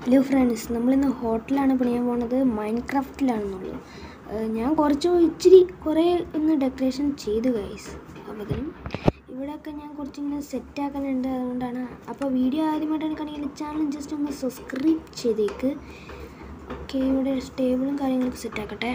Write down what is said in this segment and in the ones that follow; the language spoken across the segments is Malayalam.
ഹലോ ഫ്രണ്ട്സ് നമ്മളിന്ന് ഹോട്ടലാണ് പണിയാൻ പോണത് മൈൻക്രാഫ്റ്റിലാണെന്നുള്ളൂ ഏഹ് ഞാൻ കുറച്ച് ഇച്ചിരി കുറേ ഒന്ന് ഡെക്കറേഷൻ ചെയ്തു ഗൈസ് അപ്പോഴത്തേനും ഇവിടെയൊക്കെ ഞാൻ കുറച്ചിങ്ങനെ സെറ്റ് ആക്കാനുണ്ട് അതുകൊണ്ടാണ് അപ്പോൾ വീഡിയോ ആദ്യമായിട്ടാണ് കാണിക്കുന്നത് ചാനൽ ജസ്റ്റ് ഒന്ന് സബ്സ്ക്രൈബ് ചെയ്തേക്ക് ഓക്കെ ഇവിടെ ടേബിളും കാര്യങ്ങളൊക്കെ സെറ്റ് ആക്കട്ടെ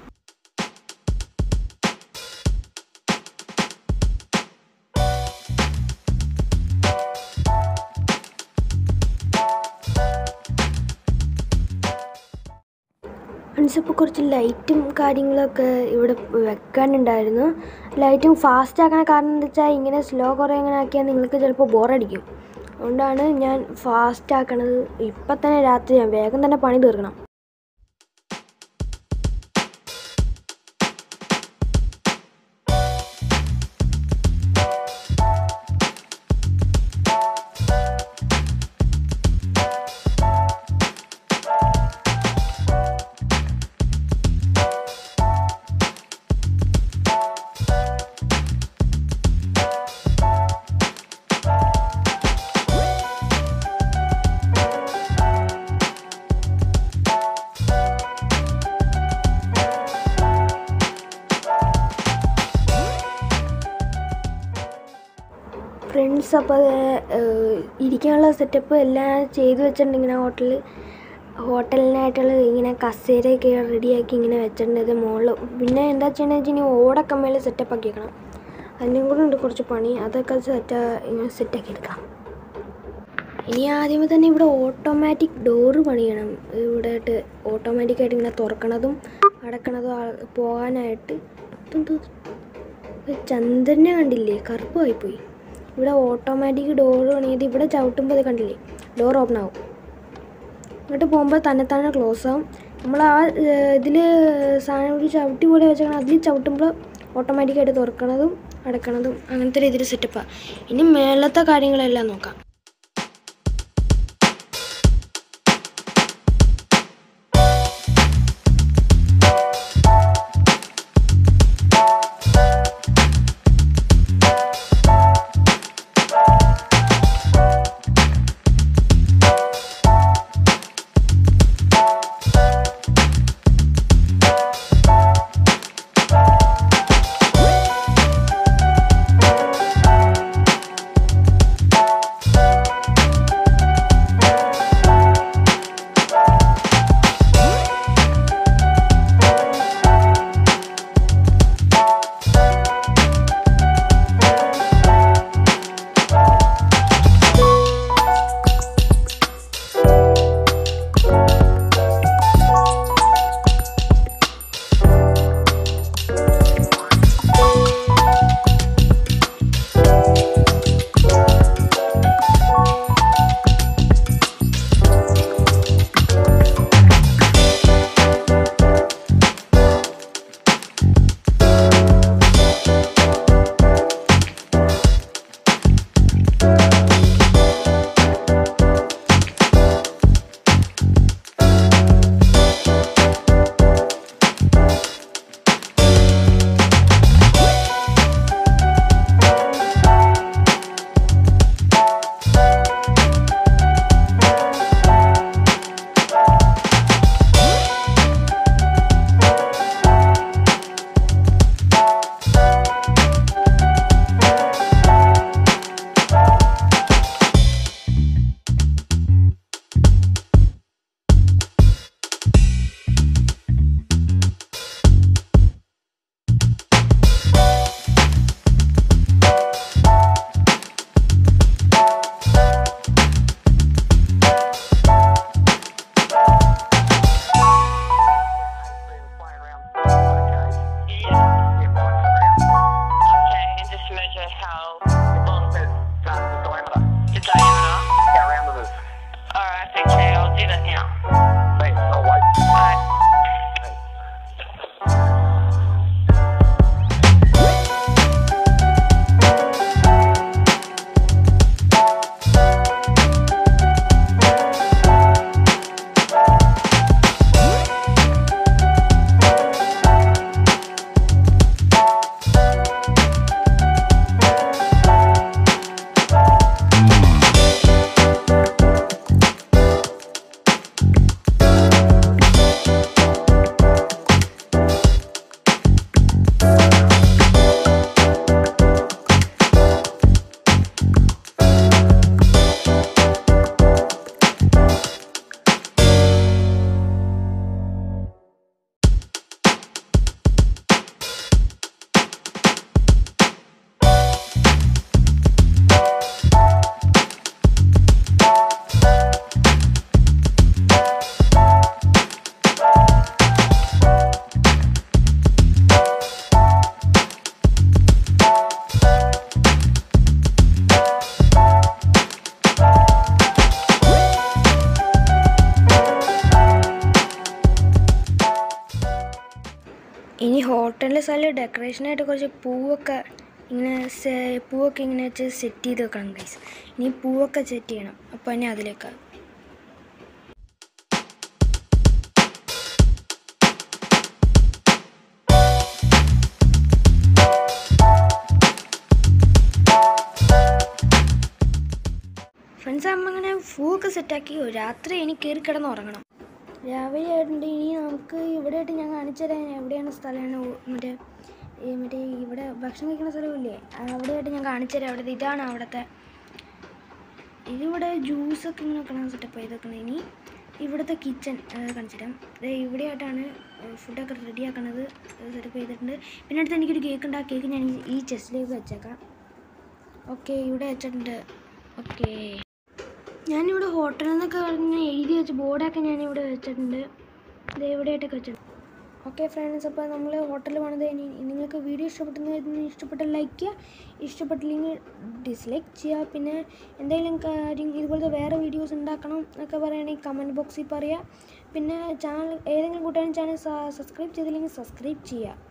ഫ്രണ്ട്സിപ്പോൾ കുറച്ച് ലൈറ്റും കാര്യങ്ങളൊക്കെ ഇവിടെ വെക്കാനുണ്ടായിരുന്നു ലൈറ്റും ഫാസ്റ്റ് ആക്കണ കാരണം എന്താ വെച്ചാൽ ഇങ്ങനെ സ്ലോ കുറേ ഇങ്ങനെ ആക്കിയാൽ നിങ്ങൾക്ക് ചിലപ്പോൾ ബോറടിക്കും അതുകൊണ്ടാണ് ഞാൻ ഫാസ്റ്റ് ആക്കണത് ഇപ്പം തന്നെ രാത്രിയാണ് വേഗം തന്നെ പണി തീർക്കണം ഫ്രണ്ട്സ് അപ്പോൾ ഇരിക്കാനുള്ള സെറ്റപ്പ് എല്ലാം ചെയ്തു വെച്ചിട്ടുണ്ട് ഇങ്ങനെ ഹോട്ടലിൽ ഹോട്ടലിനായിട്ടുള്ള ഇങ്ങനെ കസേരയൊക്കെ റെഡിയാക്കി ഇങ്ങനെ വെച്ചിട്ടുണ്ട് ഇത് മുകളിൽ പിന്നെ എന്താ ചെയ്യണമെന്ന് വെച്ച് കഴിഞ്ഞാൽ ഓടൊക്കെ മേലെ സെറ്റപ്പ് ആക്കി വെക്കണം അതിനും കൂടെ ഉണ്ട് കുറച്ച് പണി അതൊക്കെ സെറ്റ് ഇങ്ങനെ സെറ്റാക്കി എടുക്കാം ഇനി ആദ്യമേ തന്നെ ഇവിടെ ഓട്ടോമാറ്റിക് ഡോറ് പണിയണം ഇവിടെ ആയിട്ട് ഓട്ടോമാറ്റിക്കായിട്ട് ഇങ്ങനെ തുറക്കണതും അടക്കണതും ആ- പോകാനായിട്ട് ഇതെന്തോ ഇത്? ചന്ദ്രനെ കണ്ടില്ലേ കറുപ്പായിപ്പോയി ഇവിടെ ഓട്ടോമാറ്റിക് ഡോറ് പണിയത് ഇവിടെ ചവിട്ടുമ്പോൾ ഇത് കണ്ടില്ലേ ഡോർ ഓപ്പൺ ആവും ഇങ്ങോട്ട് പോകുമ്പോൾ തന്നെ തന്നെ ക്ലോസ് ആവും നമ്മൾ ആ ഇതിൽ സാധനം ഒരു ചവിട്ടി പോലെ വെച്ചേക്കണം അതിൽ ചവിട്ടുമ്പോൾ ഓട്ടോമാറ്റിക്കായിട്ട് തുറക്കണതും അടക്കണതും അങ്ങനത്തെ രീതിയിൽ സെറ്റപ്പാണ് ഇനി മേളത്തെ കാര്യങ്ങളെല്ലാം നോക്കാം Okay, and just measure how the diameter. Alright, okay, I'll do that now. Alright. ഇനി ഹോട്ടലിലെ സ്ഥലം ഡെക്കറേഷനായിട്ട് കുറച്ച് പൂവൊക്കെ ഇങ്ങനെ സെ- പൂവൊക്കെ ഇങ്ങനെ വെച്ച് സെറ്റ് ചെയ്ത് വെക്കണം ഗൈസ് ഇനി പൂവൊക്കെ സെറ്റ് ചെയ്യണം അപ്പോൾ ഇനി അതിലേക്ക് ഫ്രണ്ട്സ് അമ്മ അങ്ങനെ പൂവൊക്കെ സെറ്റാക്കി രാത്രി എനിക്ക് കയറി കിടന്ന് ഉറങ്ങണം രാവിലെ ആയിട്ടുണ്ട് ഇനി നമുക്ക് ഇവിടെ ആയിട്ട് ഞാൻ കാണിച്ചു തരാം എവിടെയാണ് സ്ഥലമാണ് ഓ- മറ്റേ ഈ മറ്റേ ഇവിടെ ഭക്ഷണം കഴിക്കുന്ന സ്ഥലമില്ലേ അവിടെ ആയിട്ട് ഞാൻ കാണിച്ചു തരാം അവിടെ ഇതാണ് അവിടുത്തെ ഇതിവിടെ ജ്യൂസൊക്കെ ഇങ്ങനെ വെക്കണം സെറ്റപ്പ് ചെയ്തേക്കണം ഇനി ഇവിടുത്തെ കിച്ചൺ കാണിച്ചു തരാം ദേ ഇവിടെ ആയിട്ടാണ് ഫുഡൊക്കെ റെഡി ആക്കണത് സെറ്റപ്പ് ചെയ്തിട്ടുണ്ട് പിന്നെ അടുത്ത് എനിക്കൊരു കേക്ക് ഉണ്ട് ആ കേക്ക് ഞാൻ ഈ- ഈ ചെസ്റ്റിലേക്ക് വെച്ചേക്കാം ഓക്കെ ഇവിടെ വെച്ചിട്ടുണ്ട് ഓക്കെ ഞാനിവിടെ ഹോട്ടലിൽ നിന്നൊക്കെ പറഞ്ഞ് എഴുതി വെച്ച ബോർഡൊക്കെ ഞാനിവിടെ വെച്ചിട്ടുണ്ട് ഇത് എവിടെയായിട്ടൊക്കെ വെച്ചിട്ടുണ്ട് ഓക്കെ ഫ്രണ്ട്സ് അപ്പോൾ നമ്മൾ ഹോട്ടലിൽ പോണത് ഇനി നിങ്ങൾക്ക് വീഡിയോ ഇഷ്ടപ്പെട്ടെന്ന് ഇഷ്ടപ്പെട്ട ലൈക്ക് ചെയ്യുക ഇഷ്ടപ്പെട്ടില്ലെങ്കിൽ ഡിസ്ലൈക്ക് ചെയ്യുക പിന്നെ എന്തെങ്കിലും കാര്യം ഇതുപോലത്തെ വേറെ വീഡിയോസ് ഉണ്ടാക്കണം എന്നൊക്കെ പറയുകയാണെങ്കിൽ കമൻറ്റ് ബോക്സിൽ പറയുക പിന്നെ ചാനൽ ഏതെങ്കിലും കൂട്ടുകാരൻ ചാനൽ സബ്സ്ക്രൈബ് ചെയ്തില്ലെങ്കിൽ സബ്സ്ക്രൈബ് ചെയ്യുക